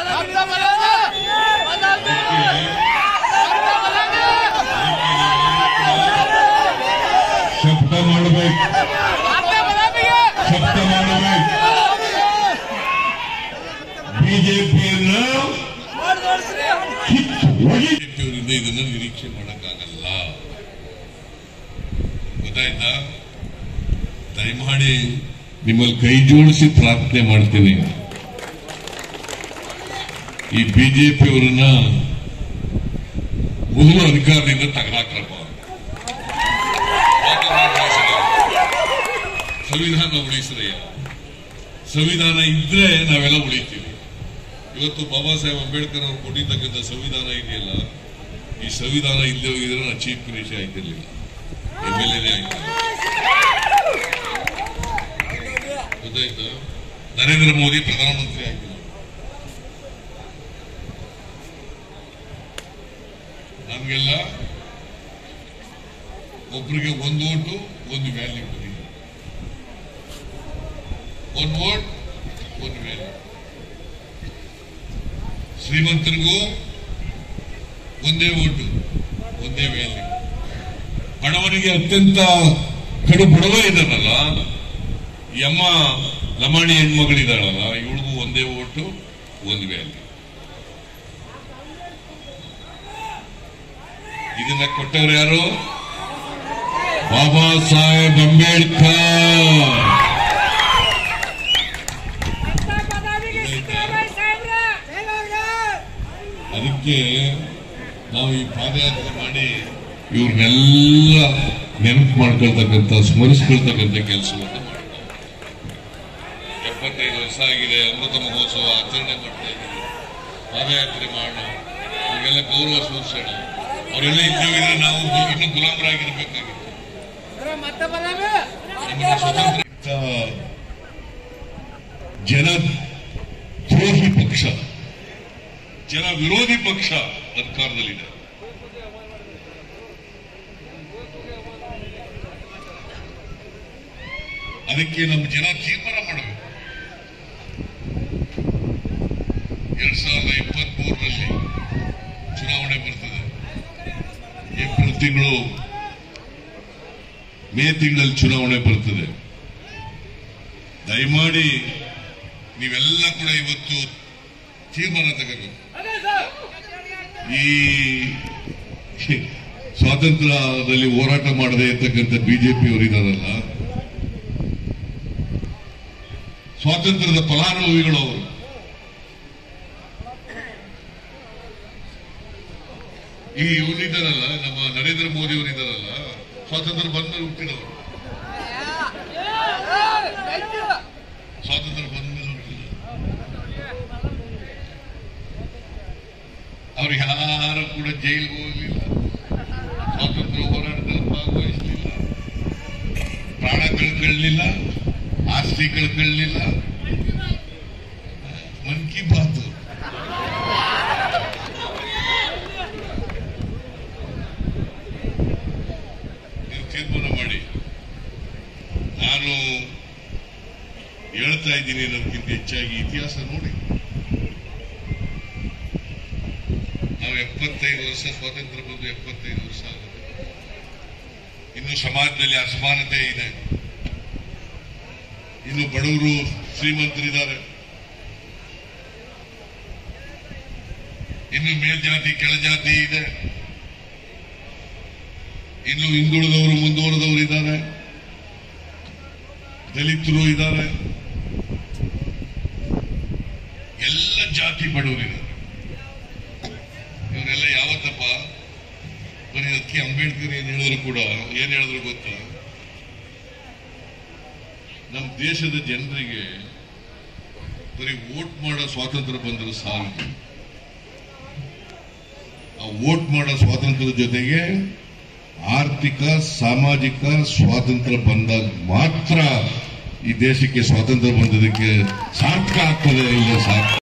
ಶಬ್ದ ಮಾಡಬೇಕು ಶಬ್ದ ಮಾಡಬೇಕು ಬಿಜೆಪಿಯನ್ನ ಕಿತ್ತು ಬಿಜೆಪಿಯವರಿಂದ ಇದನ್ನ ನಿರೀಕ್ಷೆ ಮಾಡಕ್ಕಾಗಲ್ಲ ಗೊತ್ತಾಯ್ತಾ ದಯಮಾಡಿ ನಿಮ್ಮಲ್ಲಿ ಕೈ ಜೋಡಿಸಿ ಪ್ರಾರ್ಥನೆ ಮಾಡ್ತೀನಿ ಈ ಬಿಜೆಪಿಯವರನ್ನ ಮೊದಲು ಅಧಿಕಾರದಿಂದ ತೆಗೆದಾಕ್ರಪ್ಪ ಸಂವಿಧಾನ ಉಳಿಸ್ರಯ್ಯ ಸಂವಿಧಾನ ಇದ್ರೆ ನಾವೆಲ್ಲ ಉಳಿತೀವಿ ಇವತ್ತು ಬಾಬಾ ಸಾಹೇಬ್ ಅಂಬೇಡ್ಕರ್ ಅವರು ಕೊಟ್ಟಿರ್ತಕ್ಕಂಥ ಸಂವಿಧಾನ ಇದೆಯಲ್ಲ ಈ ಸಂವಿಧಾನ ಇಲ್ಲದೆ ಹೋಗಿದ್ರೆ ನಾನು ಚೀಫ್ ಮಿನಿಸ್ಟರ್ ಆಯ್ತಿರ್ಲಿಲ್ಲ ಎಂ ಎಲ್ ಎನೇ ಆಯ್ತಿಲ್ಲ ಗೊತ್ತಾಯ್ತಾ ನರೇಂದ್ರ ಮೋದಿ ಪ್ರಧಾನಮಂತ್ರಿ ಆಗಿಲ್ಲ ನಮಗೆಲ್ಲ ಒಬ್ಬರಿಗೆ ಒಂದು ಓಟು ಒಂದು ವ್ಯಾಲ್ಯೂ ಬರೀ ಒಂದು ವೋಟ್ ಒಂದು ವ್ಯಾಲ್ಯೂ ಶ್ರೀಮಂತರಿಗೂ ಒಂದೇ ಓಟು ಒಂದೇ ವ್ಯಾಲ್ಯೂ ಬಡವನಿಗೆ ಅತ್ಯಂತ ಕಡು ಬಡವ ಇದ್ದಾನಲ್ಲ ಈ ಅಮ್ಮ ಲಮಾಣಿ ಹೆಣ್ಮಗಳಿದ್ದಾಳಲ್ಲ ಇವಳಿಗೂ ಒಂದೇ ಓಟು ಒಂದು ವ್ಯಾಲ್ಯೂ ಇದನ್ನ ಕೊಟ್ಟವ್ರು ಯಾರು ಬಾಬಾ ಸಾಹೇಬ್ ಅಂಬೇಡ್ಕರ್ ಅದಕ್ಕೆ ನಾವು ಈ ಪಾದಯಾತ್ರೆ ಮಾಡಿ ಇವ್ರನ್ನೆಲ್ಲ ನೆನಪು ಮಾಡ್ಕೊಳ್ತಕ್ಕಂಥ ಸ್ಮರಿಸ್ಕೊಳ್ತಕ್ಕಂಥ ಕೆಲಸವನ್ನು ಮಾಡ್ತಾರೆ ಎಪ್ಪತ್ತೈದು ವರ್ಷ ಆಗಿದೆ ಅಮೃತ ಮಹೋತ್ಸವ ಆಚರಣೆ ಮಾಡ್ತಾ ಇದ್ದೀವಿ ಪಾದಯಾತ್ರೆ ಮಾಡೋಣ ಇವೆಲ್ಲ ಗೌರವ ಸೂಚಿಸೋಣ ಅವರೆಲ್ಲ ಇದ್ದೇವಿದ್ರೆ ನಾವು ಇನ್ನೂ ಗುಲಾಮರಾಗಿರ್ಬೇಕಾಗಿತ್ತು ನಮ್ಮನ್ನ ಸ್ವತಂತ್ರ ಜನ ದ್ರೋಹಿ ಪಕ್ಷ ಜನ ವಿರೋಧಿ ಪಕ್ಷ ಅಧಿಕಾರದಲ್ಲಿದೆ ಅದಕ್ಕೆ ನಮ್ಮ ಜನ ತೀರ್ಮಾನ ಮಾಡಬೇಕು ಎರಡ್ ಸಾವಿರದ ಇಪ್ಪತ್ತ್ ಮೂರರಲ್ಲಿ ಚುನಾವಣೆ ಬರ್ತದೆ ಏಪ್ರಿಲ್ ತಿಂಗಳು ಮೇ ತಿಂಗಳಲ್ಲಿ ಚುನಾವಣೆ ಬರ್ತದೆ ದಯಮಾಡಿ ನೀವೆಲ್ಲ ಕೂಡ ಇವತ್ತು ತೀರ್ಮಾನ ತಗೋಬೇಕು ಈ ಸ್ವಾತಂತ್ರ್ಯದಲ್ಲಿ ಹೋರಾಟ ಮಾಡದೆ ಇರ್ತಕ್ಕಂಥ ಬಿಜೆಪಿ ಅವರಿದಾರಲ್ಲ ಸ್ವಾತಂತ್ರ್ಯದ ಫಲಾನುಭವಿಗಳು ಅವರು ಈ ಇವರಿದ್ದಾರಲ್ಲ ನಮ್ಮ ನರೇಂದ್ರ ಮೋದಿ ಅವರಿದ್ದಾರಲ್ಲ ಸ್ವಾತಂತ್ರ್ಯ ಬಂದ ಹುಟ್ಟಿದವರು ಸ್ವಾತಂತ್ರ್ಯ ಬಂದ ಮೇಲೆ ಹುಟ್ಟಿದವರು ಅವ್ರು ಯಾರು ಕೂಡ ಜೈಲಿಗೆ ಹೋಗಲಿಲ್ಲ ಸ್ವಾತಂತ್ರ್ಯ ಹೋರಾಟದಲ್ಲಿ ಭಾಗವಹಿಸಲಿಲ್ಲ ಪ್ರಾಣ ಕಳ್ಕೊಳ್ಳಿಲ್ಲ ಆಸ್ತಿ ಕಳ್ಕೊಳ್ಳಿಲ್ಲ ಮನ್ ಕಿ ಬಾತ್ ನೀವು ತೀರ್ಮಾನ ಮಾಡಿ ನಾನು ಹೇಳ್ತಾ ಇದ್ದೀನಿ ಅನ್ನೋದಕ್ಕಿಂತ ಹೆಚ್ಚಾಗಿ ಇತಿಹಾಸ ನೋಡಿ ನಾವು ಎಪ್ಪತ್ತೈದು ವರ್ಷ ಸ್ವಾತಂತ್ರ್ಯ ಬಂದು ಎಪ್ಪತ್ತೈದು ವರ್ಷ ಆಗುತ್ತೆ ಇನ್ನು ಸಮಾಜದಲ್ಲಿ ಅಸಮಾನತೆ ಇದೆ ಇನ್ನು ಬಡವರು ಶ್ರೀಮಂತರಿದ್ದಾರೆ ಇನ್ನು ಮೇಲ್ಜಾತಿ ಕೆಳಜಾತಿ ಇದೆ ಇನ್ನು ಹಿಂದುಳಿದವರು ಮುಂದುವರೆದವರು ಇದ್ದಾರೆ ದಲಿತರು ಇದ್ದಾರೆ ಎಲ್ಲ ಜಾತಿ ಬಡವರಿದ್ದಾರೆ ಇವರೆಲ್ಲ ಯಾವತ್ತಪ್ಪ ಬರೀ ಅದಕ್ಕೆ ಅಂಬೇಡ್ಕರ್ ಏನ್ ಹೇಳಿದ್ರು ಕೂಡ ಏನ್ ಹೇಳಿದ್ರು ಗೊತ್ತಾ ನಮ್ಮ ದೇಶದ ಜನರಿಗೆ ಬರೀ ವೋಟ್ ಮಾಡೋ ಸ್ವಾತಂತ್ರ್ಯ ಬಂದ್ರೆ ಸಾಲದು ಆ ವೋಟ್ ಮಾಡೋ ಸ್ವಾತಂತ್ರ್ಯದ ಜೊತೆಗೆ ಆರ್ಥಿಕ ಸಾಮಾಜಿಕ ಸ್ವಾತಂತ್ರ್ಯ ಬಂದಾಗ ಮಾತ್ರ ಈ ದೇಶಕ್ಕೆ ಸ್ವಾತಂತ್ರ್ಯ ಬಂದದಕ್ಕೆ ಸಾರ್ಥಕ ಆಗ್ತದೆ ಇಲ್ಲ ಸಾರ್ಥಕ